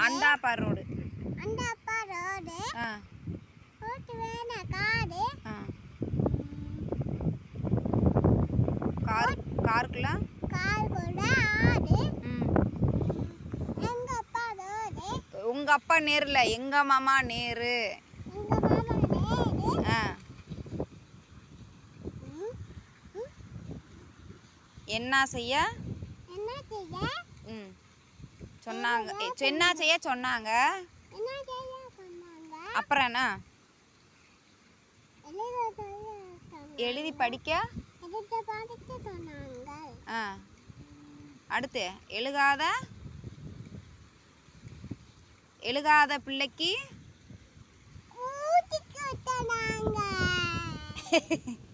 அண்டாப்பா road அந்த அப்பா road ஆ road வேணா காடு ஆ கார் காருக்குள்ள கார் கூட ஆடு ம் எங்க அப்பா ரோடு உங்க அப்பா நேருல எங்க மாமா நேரு எங்க மாமா நேரு ஆ ம், என்ன செய்ய என்ன செய்ய ம் சொன்னாங்க ஏ, என்ன செய்ய சொன்னாங்க என்ன செய்ய சொன்னாங்க அப்புறம் என்ன எழுத சொல்ல சொன்னாங்க எழுதி படிக்க எழுத படிக்க சொன்னாங்க ஆ அடுத்து எழுகாத எழுகாத பிள்ளைக்கு ஊட்டிக்கு சொன்னாங்க